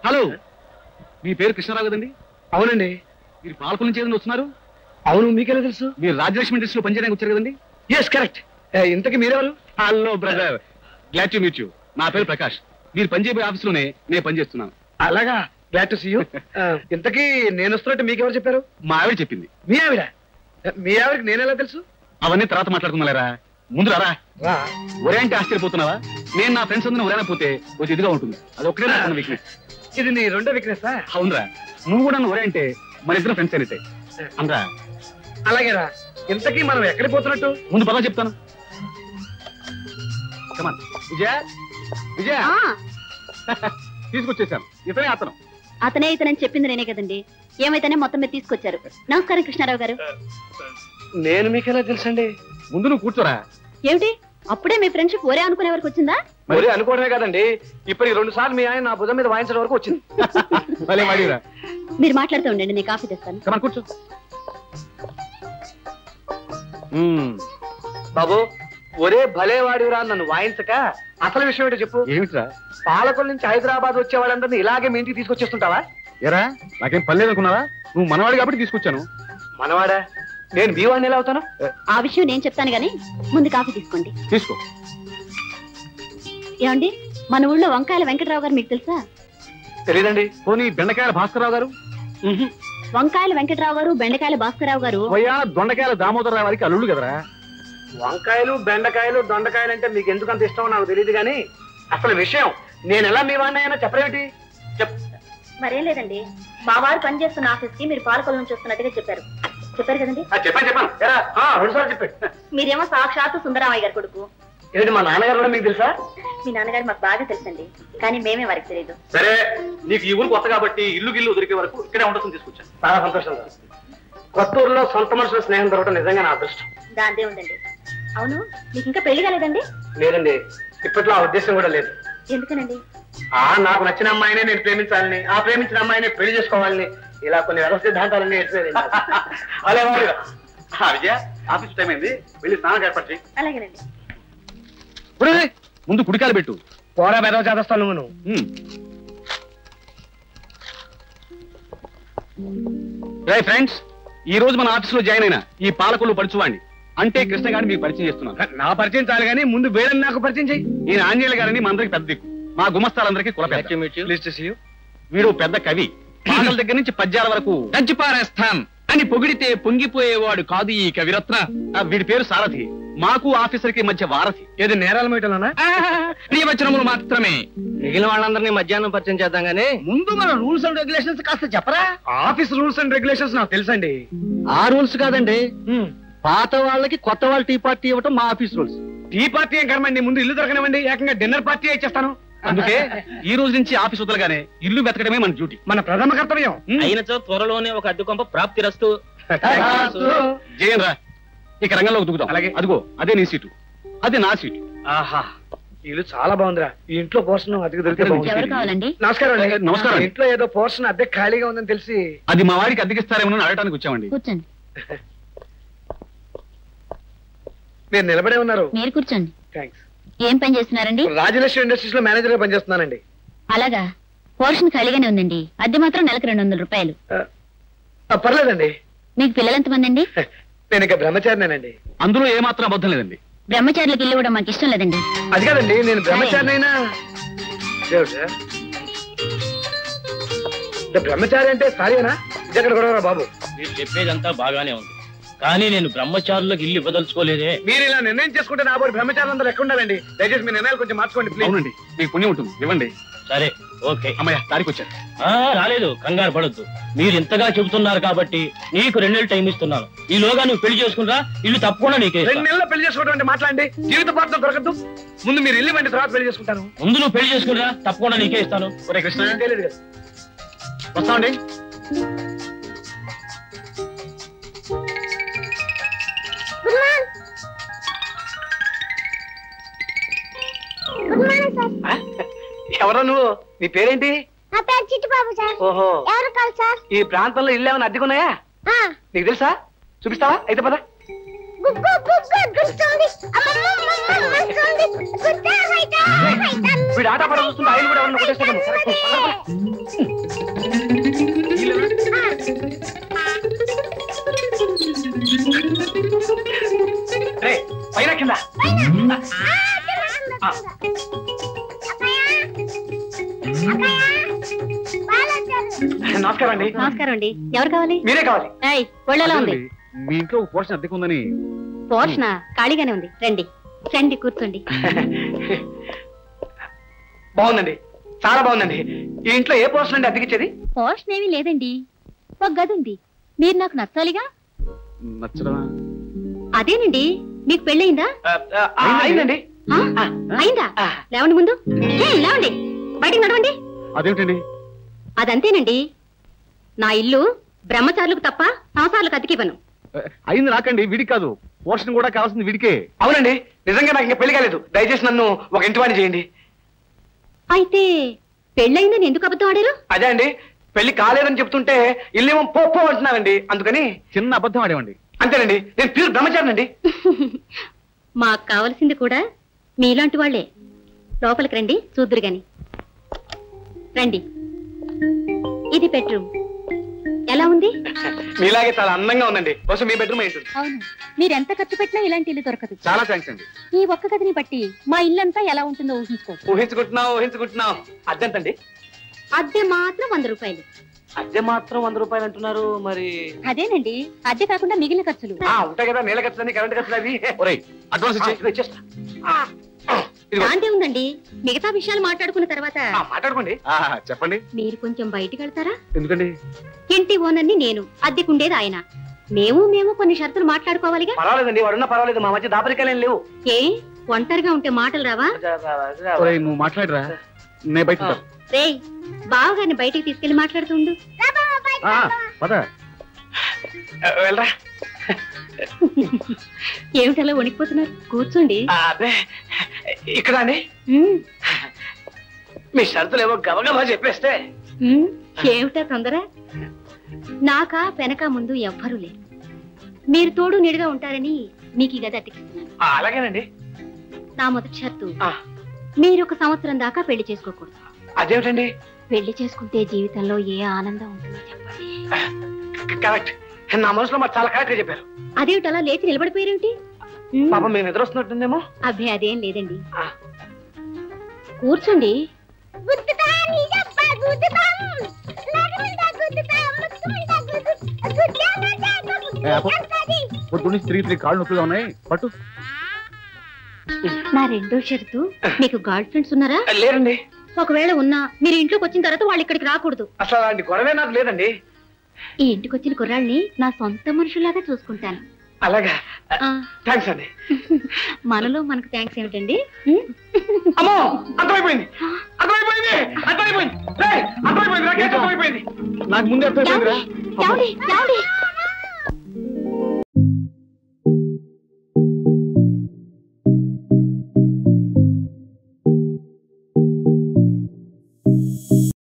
Hello మీ పేరు కృష్ణారావు కదండి అవునండి మీరు పాలకుల నుంచి ఏదైనా వస్తున్నారు అవును మీకెలా తెలుసు మీరు రాజలక్ష్మి ఇండస్ట్రీ లో పనిచేయడానికి వచ్చారు కదండి ఎస్ కరెక్ట్ ఇంతకి మీరెవరు hello brother glad to meet you నా పేరు ప్రకాష్ మీరు పనిచేయబోయే ఆఫీస్ లోనే నేను పనిచేస్తున్నాను అలాగా గ్లాడ్ టు సీ యూ ఇంతకీ నేను వస్తున్నట్టు మీకెవరు చెప్పారు మా ఆవిడ చెప్పింది మీ ఆవిడ మీ ఆవిడకి నేను ఎలా తెలుసు అవన్నీ తర్వాత మాట్లాడుకుందాలేరా ముందు రారా రా ఒరే అంటే ఆశ్చర్యపోతున్నావా నేను నా ఫ్రెండ్స్ అందరూ ఒరేనా పోతే కొంచెం ఇదిగా ఉంటుంది అది ఒకటే నా వీక్నెస్ ఇది నీ రెండో వీక్నెస్ అవునరా నువ్వు కూడా ఒరే అంటే మన ఇద్దరు ఫ్రెండ్స్ అయినట్టే అనరా అలాగే రా ఇంతకీ మనం ఎక్కడికి పోతున్నట్టు ముందు పదా చెప్తాను Come on. విజయ విజయ తీసుకొచ్చేసాను ఇతనే అతను అతనే ఇతనని చెప్పింది నేనే కదండి ఏమైతేనే మొత్తం మీద తీసుకొచ్చారు నమస్కారం కృష్ణారావు గారు నేను మీకెలా తెలుసండి ముందు నువ్వు కూర్చోరా ఏమిటి అప్పుడే మీ ఫ్రెండ్షిప్ ఒరే అనుకునే వరకు వచ్చిందా మరి అనుకోవడమే కదండి ఇప్పటికి రెండు సార్లు మీ ఆయన నా భుజం మీద వాయించడం వరకు వచ్చింది భలే వాడిరా మీరు మాట్లాడుతూ ఉండండి నేను కాఫీ తెస్తాను కమన్ కూర్చో బాబు ఒరే భలే వాడివిరా నన్ను వాయించక అసలు విషయం ఏంటో చెప్పు ఏమిట్రా పాలకొల నుంచి హైదరాబాద్ వచ్చే వాళ్ళందరినీ ఇలాగే మీ ఇంటికి తీసుకొచ్చేస్తుంటావా ఎరా నాకేం పని లేదనుకున్నావా నువ్వు మనవాడి కాబట్టి తీసుకొచ్చాను మనవాడా నేను మీ వాడిని ఎలా అవుతాను ఆ విషయం నేను చెప్తాను గానీ ముందు కాఫీ తీసుకోండి తీసుకో ఏమండి మన ఊళ్ళో వంకాయల వెంకటరావు గారు మీకు తెలుసా తెలీదండి పోనీ బెండకాయల భాస్కరరావు గారు వంకాయల వెంకటరావు గారు బెండకాయల భాస్కరరావు గారు పోయా దొండకాయల దామోదరరావు వారికి అల్లుళ్ళు కదరా వంకాయలు బెండకాయలు దొండకాయలు అంటే మీకు ఎందుకు అంత ఇష్టమో నాకు తెలియదు కానీ అసలు విషయం నేను ఎలా మీ వాడిని అయినా చెప్పరేమిటి చెప్ మరేం లేదండి మా వారు పనిచేస్తున్న ఆఫీస్ కి మీరు పాలకొల నుంచి వస్తున్నట్టుగా చెప్పారు చెప్పారు కదండి ఆ, చెప్పాను చెప్పాను ఎరా ఆ, రెండు సార్లు చెప్పాడు మీరేమో సాక్షాత్తు సుందరామయ్య గారి కొడుకు ఏంటి మా నాన్నగారు కూడా మీకు తెలుసా మీ నాన్నగారు మాకు బాగా తెలుసండి కానీ మేమే వారికి తెలియదు సరే నీకు ఈ ఊరు కొత్త కాబట్టి ఇల్లు గిల్లు దొరికే వరకు ఇక్కడే ఉండొచ్చు తీసుకొచ్చాను చాలా సంతోషం కొత్త ఊర్లో సొంత మనుషుల స్నేహం దొరకడం నిజంగా నా అదృష్టం దాందే ఉందండి అవును మీకు ఇంకా పెళ్లి కాలేదండి లేదండి ఇప్పట్లో ఆ ఉద్దేశం కూడా లేదు ఎందుకనండి ఆ నాకు నచ్చిన అమ్మాయినే నేను ప్రేమించాలని ఆ ప్రేమించిన అమ్మాయినే పెళ్లి చేసుకోవాలని ఇలా కొన్ని వ్యవస్థ సిద్ధాంతాలన్నీ ఎట్లేదు అలే వాడు విజయ ఆఫీస్ టైం అయింది వెళ్ళి స్నానం ఏర్పాటు చేయి అలాగేనండి ఒరేయ్, ముందు కుడికాలు పెట్టు పోరా బెదవ చేదస్తాను నువ్వు ఉమ్. రేయ్ ఫ్రెండ్స్ ఈ రోజు మన ఆఫీస్ లో జాయిన్ అయిన ఈ పాలకులు పడుచువాణ్ణి అంటే కృష్ణ గారిని మీకు పరిచయం చేస్తున్నాను నా పరిచయం చాలు కానీ ముందు వేడని నాకు పరిచయం చెయ్యి ఈయన ఆంజనేయుల గారిని మనందరికి పెద్ద దిక్కు మా గుమస్తాలందరికీ కుల పెద్ద ప్లీజ్ టు సీ యూ వీడు పెద్ద కవి పాటల దగ్గర నుంచి పద్యాల వరకు దంచిపారేస్తాం అని పొగిడితే పొంగిపోయేవాడు కాదు ఈ కవిరత్న ఆ, వీడి పేరు సారథి మాకు ఆఫీసర్ కి మధ్య వారథి ఏది నేరాల మీటలోనా ప్రియవచనములు మాత్రమే మిగిలిన వాళ్ళందరినీ మధ్యాహ్నం పరిచయం చేద్దాం గానీ ముందు మన రూల్స్ అండ్ రెగ్యులేషన్స్ కాస్త చెప్పరా ఆఫీస్ రూల్స్ అండ్ రెగ్యులేషన్స్ నాకు తెలుసండి ఆ రూల్స్ కాదండి పాత వాళ్ళకి కొత్త వాళ్ళు టీ పార్టీ ఇవ్వటం మా ఆఫీస్ రూల్స్ టీ పార్టీ ఏం కర్మండి ముందు ఇల్లు దొరకనివ్వండి ఏకంగా డిన్నర్ పార్టీ ఇచ్చేస్తాను అందుకే ఈ రోజు నుంచి ఆఫీస్ వదలగానే ఇల్లు వెతకడమే మన డ్యూటీ మన ప్రథమ కర్తవ్యం అయినచో త్వరలోనే ఒక అద్దె కొంప ప్రాప్తి రస్తు జయన్ రా ఇక రంగంలోకి దిగుతాం అలాగే. అదిగో అదే నీ సీటు అదే నా సీటు ఆహా ఇల్లు చాలా బాగుందిరా ఈ ఇంట్లో పోర్షన్ అద్దెకి దొరికితే బాగుంది ఎవరు కావాలండి నమస్కారం అండి నమస్కారం అండి. ఇంట్లో ఏదో పోర్షన్ అద్దె ఖాళీగా ఉందని తెలిసి అది మా వాడికి అద్దెకిస్తారేమో అని అడగడానికి వచ్చామండి కూర్చోండి మీరు నిలబడే ఉన్నారు మీరు కూర్చోండి థ్యాంక్స్ ఏం పని చేస్తున్నారండి రాజలక్ష్మి ఇండస్ట్రీస్ లో మేనేజర్ గా పనిచేస్తున్నానండి అలాగా పోర్షన్ ఖాళీగానే ఉందండి అద్దె మాత్రం నెలకు రెండు వందల రూపాయలు ఆ, ఆ, పర్లేదండి మీకు పిల్లలు ఎంతమంది అండి నేను ఇక బ్రహ్మచారినేనండి అందులో ఏమాత్రం అబద్ధం లేదండి బ్రహ్మచారులకు ఇల్లు ఇవ్వడం మాకు ఇష్టం లేదండి అది కాదండి నేను బ్రహ్మచారినైనా దేవుడా అంటే బ్రహ్మచారి అంటే సారీనా ఇది ఎక్కడ గొడవరా బాబు మీరు చెప్పేదంతా బాగానే ఉంది కానీ నేను బ్రహ్మచారులకు ఇల్లు ఇవ్వదలుచుకోలేదే మీరు ఇలా నిర్ణయం చేసుకుంటే నా పోటీ బ్రహ్మచారులు అందరూ ఎక్కడ ఉండాలండి దయచేసి మీ నిర్ణయాలు కొంచెం మార్చుకోండి ప్లీజ్ అవునండి మీకు పుణ్యం ఉంటుంది ఇవ్వండి సరే ఓకే అమ్మయ్య దారికి వచ్చారు ఆ, రాలేదు కంగారు పడొద్దు మీరు ఇంతగా చెబుతున్నారు కాబట్టి నీకు రెండు నెలలు టైం ఇస్తున్నాను ఈలోగా నువ్వు పెళ్లి చేసుకుంటా ఇల్లు తప్పకుండా నీకే రెండు నెలల్లో పెళ్లి చేసుకోవడం అంటే మాట్లాడండి జీవిత పాత్ర దొరకద్దు ముందు మీరు ఇల్లు ఇవ్వండి తర్వాత పెళ్లి చేసుకుంటాను ముందు నువ్వు పెళ్లి చేసుకుంటా తప్పకుండా నీకే ఇస్తాను ఒరే కృష్ణ ఏం తెలియదు కదా వస్తామండి ఆ? ఎవరో నువ్వు నీ పేరేంటి నా పేరు చిట్టుబాబు సార్ ఓహో ఎవరు కాదు సార్ ఈ ప్రాంతంలో ఇల్లు ఏమైనా అద్దెకున్నాయా ఆ, నీకు తెలుసా చూపిస్తావా అయితే పద గుగ్గు గుగ్గు గుస్తుంది అమ్మమ్మ వస్తుంది గుద్ద హైట హైట వీడు ఆట పడ చూస్తుంటే ఆయన కూడా ఎవరిని కొట్టేస్తాడేమో రే, పైన కింద ఆ. నమస్కారం అండి నమస్కారం అండి ఎవరు కావాలి మీరే కావాలి ఏయ్ ఒళ్ళెలా ఉంది మీ ఇంట్లో ఒక పోర్షన్ అద్దెకు ఉందని పోషణ ఖాళీగానే ఉంది రండి రండి కూర్చోండి బాగుందండి చాలా బాగుందండి ఈ ఇంట్లో ఏ పోర్షన్ అండి అద్దెకిచ్చేది పోషణ ఏమీ లేదండి ఒక గది ఉంది మీరు నాకు నచ్చాలిగా నచ్చడమా అదేనండి మీకు పెళ్ళయిందా ఆ, ఆ, ఆ, అయిందండి ఆ? ఆ, అయిందా ఆ. లేవండి ముందు ఏయ్, లేవండి బయటికి నడవండి అదేమిటండి అదంతేనండి నా ఇల్లు బ్రహ్మచారులకు తప్ప సంసారాలకు అతికివ్వను అయింది నాకండి వీడికి కాదు పోర్షన్ కూడా కావాల్సింది వీడికే అవునండి నిజంగా నాకు ఇంకా పెళ్లి కాలేదు దయచేసి నన్ను ఒక ఇంటి వాణి చేయండి అయితే పెళ్ళయిందని ఎందుకు అబద్ధం ఆడారు అదే అండి పెళ్లి కాలేదని చెప్తుంటే ఇల్లేమో పో పో అంటున్నానండి అందుకని చిన్న అబద్ధం ఆడేవండి అంతేనండి నేను ప్యూర్ బ్రహ్మచారినండి మాకు కావలసింది కూడా మీలాంటి వాళ్ళే లోపలికి రండి చూద్దురు గాని రండి ఇది బెడ్రూమ్ ఎలా ఉంది మీలాగే చాలా అందంగా ఉందండి బహుశా మీ బెడ్రూమ్ ఏంటి అవును మీరెంత ఖర్చు పెట్టినా ఇలాంటి ఇల్లు దొరకదు చాలా థ్యాంక్స్ అండి ఈ ఒక్క గదిని బట్టి మా ఇల్లంతా ఎలా ఉంటుందో ఊహించుకోవచ్చు ఊహించుకుంటున్నాం ఊహించుకుంటున్నాం అద్దెంతండి అద్దె మాత్రం వంద రూపాయలు అద్దె మాత్రం వంద రూపాయలు అంటున్నారు మరి అదేనండి అద్దె కాకుండా మిగిలిన ఖర్చులు ఆ ఉంటాయి కదా నీళ్ళ ఖర్చులని కరెంట్ ఖర్చులు అవి ఒరేయ్ అడ్వాన్స్ ఆ, ఇచ్చే ఇదిగో ఇచ్చేస్తా ఆ, ఇదిగో. దాంతే ఉందండి మిగతా విషయాలు మాట్లాడుకున్న తర్వాత ఆ, మాట్లాడుకోండి చెప్పండి మీరు కొంచెం బయటికి వెళ్తారా ఎందుకండి ఇంటి ఓనర్ని నేను అద్దెకుండేది ఆయన మేము మేము కొన్ని షరతులు మాట్లాడుకోవాలిగా పర్వాలేదండి వాడున్నా పర్వాలేదు మా మధ్య దాపరికాయలు ఏం లేవు ఏ ఒంటరిగా ఉంటే మాటలు రావా ఒరేయ్ నువ్వు మాట్లాడరా నేను బయట ఉంటాను. రేయ్ బావగారిని బయటికి తీసుకెళ్లి మాట్లాడుతూ ఉండు ఆ, పద ఆ, వెళ్ళరా ఏమిటలా వణికిపోతున్నారు కూర్చోండి ఆ, అదే ఇక్కడ అండి ఉమ్, మీ షరతులు ఏవో గబగబా చెప్పేస్తే ఉమ్, ఏమిటా తొందర నాకా వెనక ముందు ఎవ్వరూ లేరు మీరు తోడు నీడుగా ఉంటారని మీకు ఈ గది అతికిస్తున్నాను ఆ, అలాగేనండి నా మొదటి షరతు ఆ, మీరు ఒక సంవత్సరం దాకా పెళ్లి చేసుకోకూడదు అదేమిటండి పెళ్లి చేసుకుంటే జీవితంలో ఏ ఆనందం ఉంటుందో చెప్పండి కరెక్ట్ నా మనసులో మరి చాలా కరెక్ట్ చెప్పారు అదేమిటి అలా లేచి నిలబడిపోయారేమిటి ఉమ్, పాపం మేము నిద్ర వస్తున్నట్టుందేమో అబ్బే అదేం లేదండి ఆ, కూర్చోండి గుద్దుతా నీ డబ్బ గుద్దుతాం లగమందా గుద్దుతాం ముక్కుమందా గుద్దు గుద్దామందా ఏ, అప్పు. పొద్దు నుంచి తిరిగి తిరిగి కాళ్ళు నొప్పిగా ఉన్నాయి పట్టు నా రెండో షరతు మీకు గర్ల్ ఫ్రెండ్స్ ఉన్నారా లేరండి ఒకవేళ ఉన్నా మీరు ఇంట్లోకి వచ్చిన తర్వాత వాళ్ళు ఇక్కడికి రాకూడదు అసలు అలాంటి గొడవే నాకు లేదండి ఈ ఇంటికి వచ్చిన కుర్రాళ్ళని నా సొంత మనుషులాగా చూసుకుంటాను అలాగా ఆ, థ్యాంక్స్ అండి మనలో మనకు థ్యాంక్స్ ఏమిటండి ఉమ్? అమ్మో అర్థమైపోయింది అర్థమైపోయింది అర్థమైపోయింది ఏయ్, అర్థమైపోయింది నాకేం అర్థమైపోయింది నాకు ముందే అర్థమైపోయిందిరా ఏమండి? ఏమండి? ఏమండి?